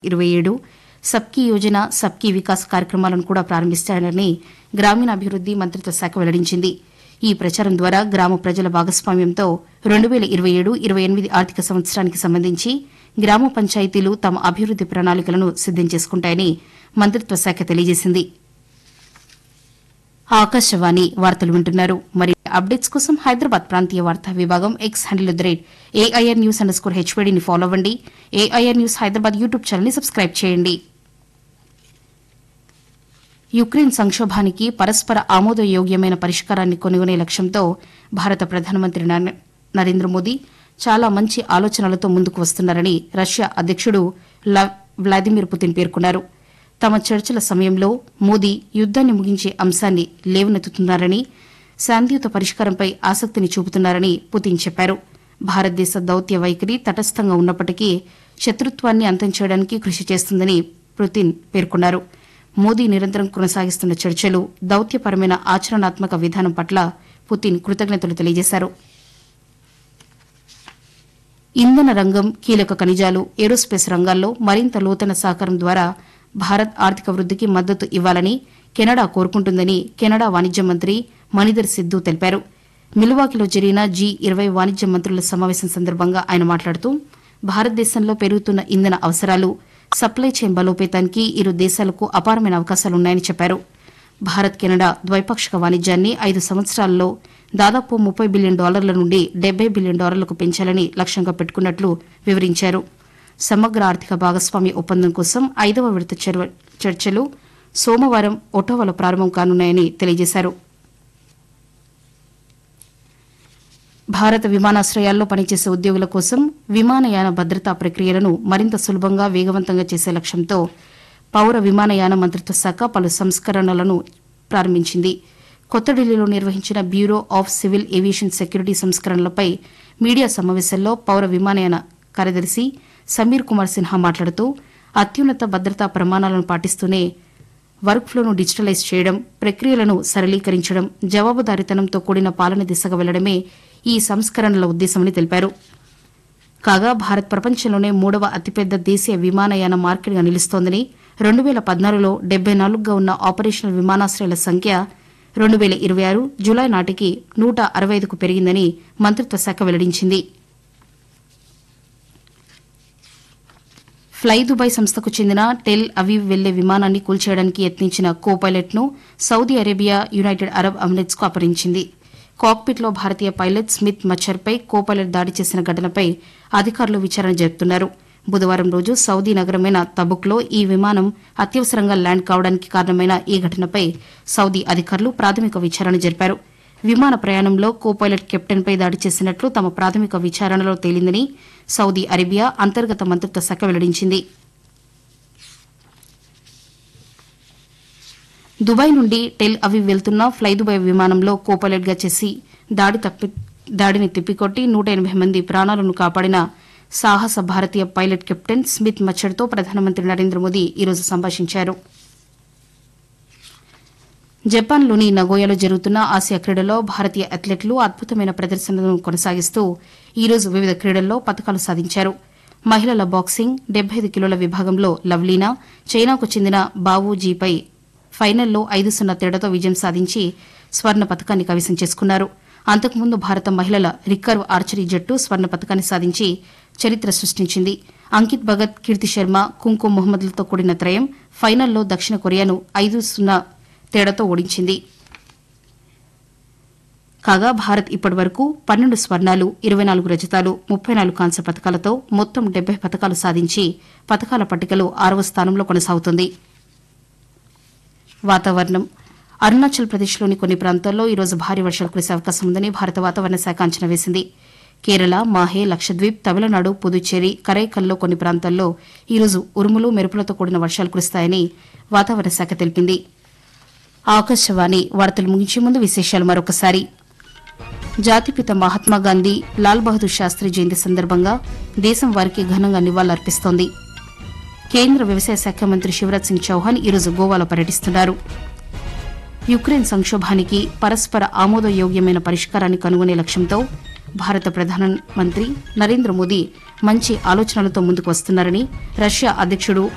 ఇరవై ఏడు సబ్కీ యోజన సబ్కీ వికాస్ కార్యక్రమాలను కూడా ప్రారంభిస్తారని గ్రామీణాభివృద్ది మంత్రిత్వ శాఖ వెల్లడించింది ఈ ప్రచారం ద్వారా గ్రామ ప్రజల భాగస్వామ్యంతో రెండు వేల ఇరవై ఏడు ఇరవై ఎనిమిది ఆర్థిక సంవత్సరానికి సంబంధించి గ్రామ పంచాయతీలు తమ అభివృద్ది ప్రణాళికలను సిద్దం చేసుకుంటాయని మంత్రిత్వ శాఖ తెలియజేసింది ఆకాశవాణి వార్తలు వింటున్నారు మరి అప్డేట్స్ కోసం హైదరాబాద్ ప్రాంతీయ వార్తా విభాగం X handle the rate AIR news under score హెచ్వీడీని ఫాలో అవ్వండి ఏఐఆర్ న్యూస్ హైదరాబాద్ యూట్యూబ్ ఛానల్ని సబ్స్క్రైబ్ చేయండి యుక్రెయిన్ సంక్షోభానికి పరస్పర ఆమోదయోగ్యమైన పరిష్కారాన్ని కొనుగొనే లక్ష్యంతో భారత ప్రధానమంత్రి నరే- నరేంద్ర మోదీ చాలా మంచి ఆలోచనలతో ముందుకు వస్తున్నారని రష్యా అధ్యక్షుడు ల- వ్లాదిమిర్ పుతిన్ పేర్కొన్నారు తమ చర్చల సమయంలో మోదీ యుద్దాన్ని ముగించే అంశాన్ని లేవనెత్తుతున్నారని శాంతియుత పరిష్కారంపై ఆసక్తిని చూపుతున్నారని పుతిన్ చెప్పారు భారతదేశ దౌత్య వైఖరి తటస్థంగా ఉన్నప్పటికీ శత్రుత్వాన్ని అంతం చేయడానికి కృషి చేస్తుందని పుతిన్ పేర్కొన్నారు మోదీ నిరంతరం కొనసాగిస్తున్న చర్చలు దౌత్యపరమైన ఆచరణాత్మక విధానం పట్ల పుతిన్ కృతజ్ఞతలు తెలియజేశారు ఇంధన రంగం కీలక ఖనిజాలు ఏరోస్పేస్ రంగాల్లో మరింత లోతైన సహకారం ద్వారా భారత్ ఆర్థిక వృద్దికి మద్దతు ఇవ్వాలని కెనడా కోరుకుంటుందని కెనడా వాణిజ్య మంత్రి మణిధర్ సిద్దు తెలిపారు మిల్వాకిలో జరిగిన జీ ఇరవై వాణిజ్య మంత్రుల సమావేశం సందర్భంగా ఆయన మాట్లాడుతూ భారతదేశంలో పెరుగుతున్న ఇంధన అవసరాలు సప్లై చైన్ బలోపేతానికి ఇరు దేశాలకు అపారమైన అవకాశాలున్నాయని చెప్పారు భారత్ కెనడా ద్వైపాక్షిక వాణిజ్యాన్ని ఐదు సంవత్సరాల్లో దాదాపు ముప్పై బిలియన్ డాలర్ల నుండి డెబ్బై బిలియన్ డాలర్లకు పెంచాలని లక్ష్యంగా పెట్టుకున్నట్లు వివరించారు సమగ్ర ఆర్థిక భాగస్వామ్య ఒప్పందం కోసం ఐదవ విడత చర్వ- చర్చలు సోమవారం ఒటోవాలో ప్రారంభం కానున్నాయని తెలియజేశారు భారత విమానాశ్రయాల్లో పనిచేసే ఉద్యోగుల కోసం విమానయాన భద్రతా ప్రక్రియలను మరింత సులభంగా వేగవంతంగా చేసే లక్ష్యంతో పౌర విమానయాన మంత్రిత్వ శాఖ పలు సంస్కరణలను ప్రారంభించింది కొత్త ఢిల్లీలో నిర్వహించిన bureau of civil aviation security సంస్కరణలపై మీడియా సమావేశంలో పౌర విమానయాన కార్యదర్శి సమీర్ కుమార్ సిన్హా మాట్లాడుతూ అత్యున్నత భద్రతా ప్రమాణాలను పాటిస్తూనే వర్క్ ఫ్లోను డిజిటలైజ్ చేయడం ప్రక్రియలను సరళీకరించడం జవాబుదారీతనంతో కూడిన పాలన దిశగా వెళ్లడమే ఈ సంస్కరణల ఉద్దేశమని తెలిపారు కాగా భారత్ ప్రపంచంలోనే మూడవ అతిపెద్ద దేశీయ విమానయాన మార్కెట్గా నిలుస్తోందని రెండు వేల పద్నాలుగులో డెబ్బై నాలుగుగా ఉన్న ఆపరేషనల్ విమానాశ్రయాల సంఖ్య రెండు వేల ఇరవై ఆరు జులై నాటికి నూట అరవై ఐదుకు పెరిగిందని మంత్రిత్వ శాఖ వెల్లడించింది ఫ్లై దుబాయ్ సంస్థకు చెందిన టెల్ అవీవ్ వెళ్లే విమానాన్ని కూల్చేయడానికి యత్నించిన కో పైలట్ను సౌదీ అరేబియా యునైటెడ్ అరబ్ అమిరేట్స్కు అపహరించింది కాక్పిట్లో భారతీయ పైలట్ స్మిత్ మచ్చర్పై కో పైలట్ దాడి చేసిన ఘటనపై అధికారులు విచారణ జరుపుతున్నారు బుధవారం రోజు సౌదీ నగరమైన తబుక్లో ఈ విమానం అత్యవసరంగా ల్యాండ్ కావడానికి కారణమైన ఈ ఘటనపై సౌదీ అధికారులు ప్రాథమిక విచారణ జరిపారు విమాన ప్రయాణంలో కో పైలట్ కెప్టెన్పై దాడి చేసినట్లు తమ ప్రాథమిక విచారణలో తేలిందని సౌదీ అరేబియా అంతర్గత మంత్రిత్వ శాఖ వెల్లడించింది దుబాయ్ నుండి టెల్ అవీవ్ వెళ్తున్న ఫ్లై దుబాయ్ విమానంలో కో పైలట్గా చేసి దాడి తప్పి దాడిని తిప్పికొట్టి నూట ఎనభై మంది ప్రాణాలను కాపాడిన సాహస భారతీయ పైలట్ కెప్టెన్ స్మిత్ మచ్చర్తో ప్రధానమంత్రి నరేంద్ర మోదీ ఈరోజు సంభాషించారు జపాన్లోని నగోయాలో జరుగుతున్న ఆసియా క్రీడల్లో భారతీయ అథ్లెట్లు అద్భుతమైన ప్రదర్శనలను కొనసాగిస్తూ ఈరోజు వివిధ క్రీడల్లో పతకాలు సాధించారు మహిళల బాక్సింగ్ డెబ్బై ఐదు కిలోల విభాగంలో లవ్లీనా చైనాకు చెందిన బావూజీపై ఫైనల్లో ఐదు సున్నా తేడాతో విజయం సాధించి స్వర్ణ పతకాన్ని కైవసం చేసుకున్నారు అంతకుముందు భారత మహిళల రికర్వ్ ఆర్చరీ జట్టు స్వర్ణ పతకాన్ని సాధించి చరిత్ర సృష్టించింది అంకిత్ భగత్ కీర్తి శర్మ కుంకుమ్ మొహమ్మద్లతో కూడిన త్రయం ఫైనల్లో దక్షిణ కొరియాను ఐదు సున్నా తేడాతో ఓడించింది కాగా భారత్ ఇప్పటివరకు పన్నెండు స్వర్ణాలు ఇరవై నాలుగు రజతాలు ముప్పై నాలుగు కాంస్య పథకాలతో మొత్తం డెబ్బై పథకాలు సాధించి పథకాల పట్టికలో ఆరవ స్థానంలో కొనసాగుతుంది వాతావరణం అరుణాచల్ ప్రదేశ్లోని కొన్ని ప్రాంతాల్లో ఈరోజు భారీ వర్షాలు కురిసే అవకాశం ఉందని భారత వాతావరణ శాఖ అంచనా వేసింది కేరళ మాహే లక్షద్వీప్ తమిళనాడు పుదుచ్చేరి కరైకల్లో కొన్ని ప్రాంతాల్లో ఈరోజు ఉరుములు మెరుపులతో కూడిన వర్షాలు కురుస్తాయని వాతావరణ శాఖ తెలిపింది ఆకాశవాణి వార్తలు ముగించే ముందు విశేషాలు మరొకసారి జాతిపిత మహాత్మా గాంధీ లాల్ బహదూర్ శాస్త్రి జయంతి సందర్భంగా దేశం వారికి ఘనంగా నివాళులర్పిస్తోంది కేంద్ర వ్యవసాయ శాఖ మంత్రి శివరాజ్ సింగ్ చౌహాన్ ఈరోజు గోవాలో పర్యటిస్తున్నారు యుక్రెయిన్ సంక్షోభానికి పరస్పర ఆమోదయోగ్యమైన పరిష్కారాన్ని కనుగొనే లక్ష్యంతో భారత ప్రధానమంత్రి నరేంద్ర మోదీ మంచి ఆలోచనలతో ముందుకు వస్తున్నారని రష్యా అధ్యక్షుడు